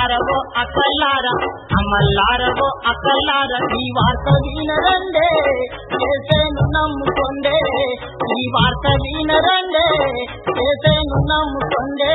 అమ్మల్లారవో అక్కల్లార అమ్మల్లారవో అక్కల్లార ఈ వార్త వినరండే చేసేను నమ్ముకొండే ఈ వార్త వినరండే చేసేను నమ్ముకొండే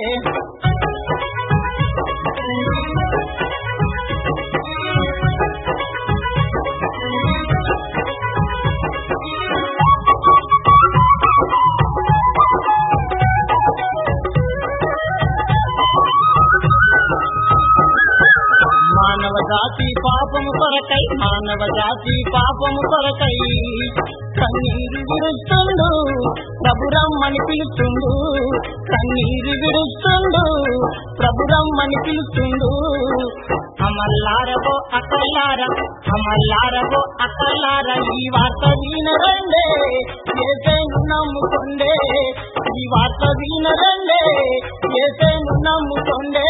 మానవ జాతి పాపము కొరకై మానవ జాతి పాపము కొరకై కన్నీరు విడుస్తుండు ప్రభురమ్మని పిలుస్తుండు కన్నీరు విడుస్తుండు ప్రభురమ్మని పిలుస్తుండు అమల్లారవో అక్కల్లార అమల్లారవో అక్కల్లార ఈ వార్త వినరండే ఏసేను నమ్ముకొండే ఈ వార్త వినరండే ఏసేను నమ్ముకొండే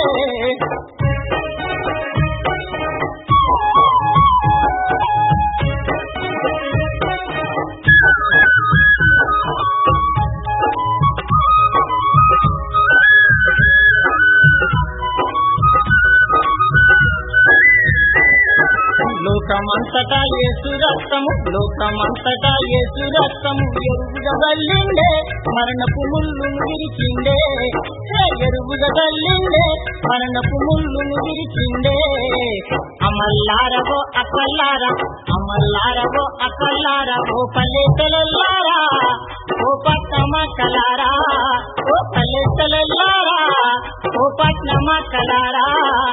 లోకమంతటా యేసు రక్తము లోకమంతటా యేసు రక్తము ఎరుగుగా వెళ్ళిండే మరణపు ముళ్ళును విరిచిండే హే, ఎరుగుగా వెళ్ళిండే మరణపు ముళ్ళును విరిచిండే అమల్లారవో అక్కల్లార అమల్లారవో అక్కల్లార ఓ పల్లెటలల్లారా ఓ పట్టమక్కలారా ఓ పల్లెటలల్లారా ఓ పట్నమక్కలారా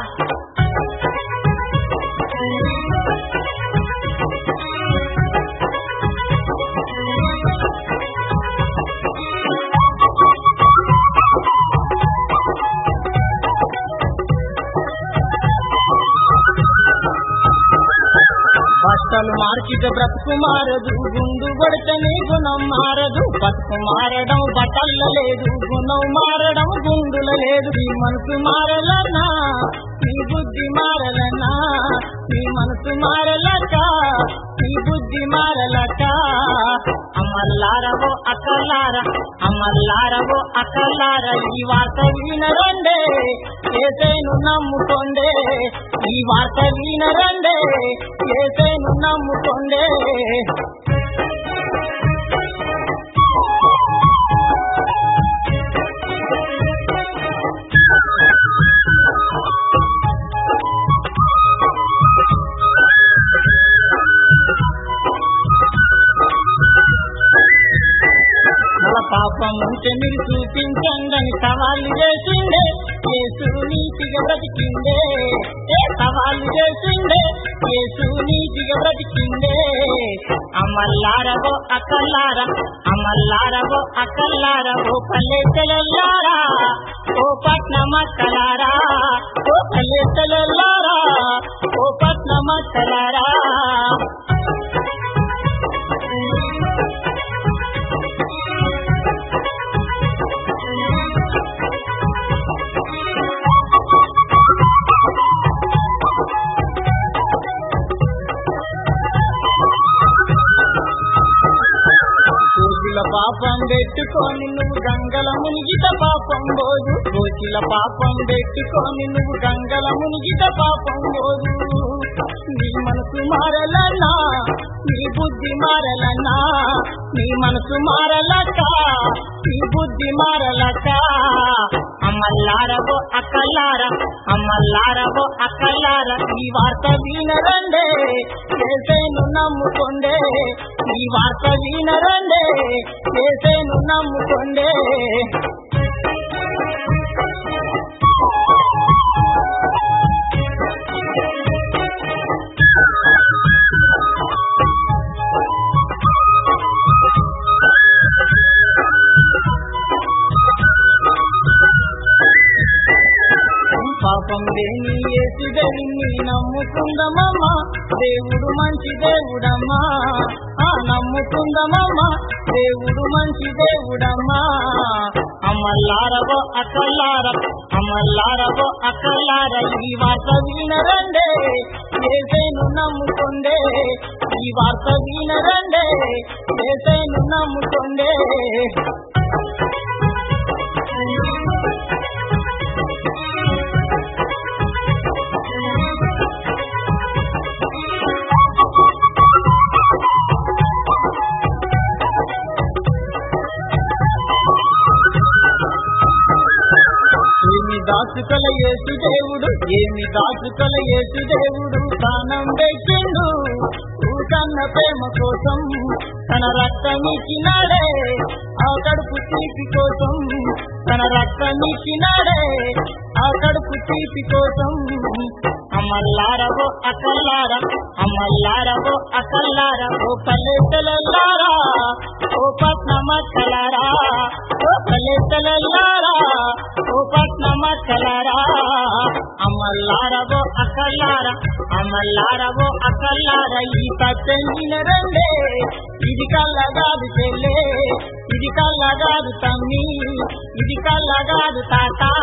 బట్టలు మార్చిట బ్రతుకు మారదు గుండు కొడితేనే గుణం మారదు బతుకు మారడం బట్టల్లో లేదు గుణం మారడం గుండుల లేదు నీ మనసు మారలన్నా నీ బుద్ధి మారలన్నా నీ మనసు మారలక నీ బుద్ధి మారలక అమ్మల్లారవో అక్కల్లార అమ్మల్లారవో అక్కల్లార ఈ వార్త వినరండే ఏసేను నమ్ముకోండే ఈ వార్త వినరండే ఏసేను నమ్ముకోండే మన పాపం ఉంటే మీరు చూపించండి సవాళ్ళు చేసిండే యేసు నీతిగా బ్రతికిండే ఏ సవాళ్ళు చేసిండే యేసు నీతిగా బ్రతికిండే అమ్మల్లారవో అక్కల్లార అమ్మల్లారవో అక్కల్లార ఓ పల్లెటలల్లారా ఓ పట్నమక్కలారా ఓ పల్లెటలల్లారా ఓ పట్నమక్కలారా కోకిల పాపం పెట్టుకొని నువ్వు గంగల మునిగిత పాపం పోదు కోకిల పాపం పెట్టుకొని నువ్వు గంగల మునిగిత పాపం పోదు నీ మనసు మారలన్నా నీ బుద్ధి మారలన్నా నీ మనసు మారలక నీ బుద్ధి మారలక అమ్మల్లారవో అక్కల్లార అమ్మల్లారవో అక్కల్లార ఈ వార్త వినరండే ఏసేను నమ్ముకొండే ఈ వార్త వినరండే ఏసేను నమ్ముకొండే పాపం లేని యేసు దేవుని నమ్ముకుందమమ్మా దేవుడు మంచి దేవుడమ్మా ఆ నమ్ముకుందమమ్మా దేవుడు మంచి దేవుడమ్మా అమ్మల్లారవో అక్కల్లార అమ్మల్లారవో అక్కల్లార ఈ వార్త వినరండే ఏసేను నమ్ముకొండే ఈ వార్త వినరండే ఏసేను నమ్ముకొండే దాచుకొల యేసు దేవుడు ఏమి దాచుకొల యేసు దేవుడు ప్రాణం పెట్టిండు కన్న ప్రేమ కోసం తన రక్తమిచ్చినాడే ఆ కడుపు తీపి కోసం తన రక్తమిచ్చినాడే ఆ కడుపు తీపి కోసం అమ్మల్లారవో అక్కల్లారా అమ్మల్లారవో అక్కల్లారా ఓ పల్లెటలల్లారా ఓ పట్నమక్కలారా ఓ పల్లెటలల్లారా ఓ పట్నమక్కలారా అమ్మల్లారవో అక్కల్లారా అమ్మల్లారవో అక్కల్లారా ఈ పచ్చంగిన రండే ఇది కళ్ళగాదు చెల్లే ఇది కళ్ళగాదు తమ్మి ఇది కళ్ళగాదు తాత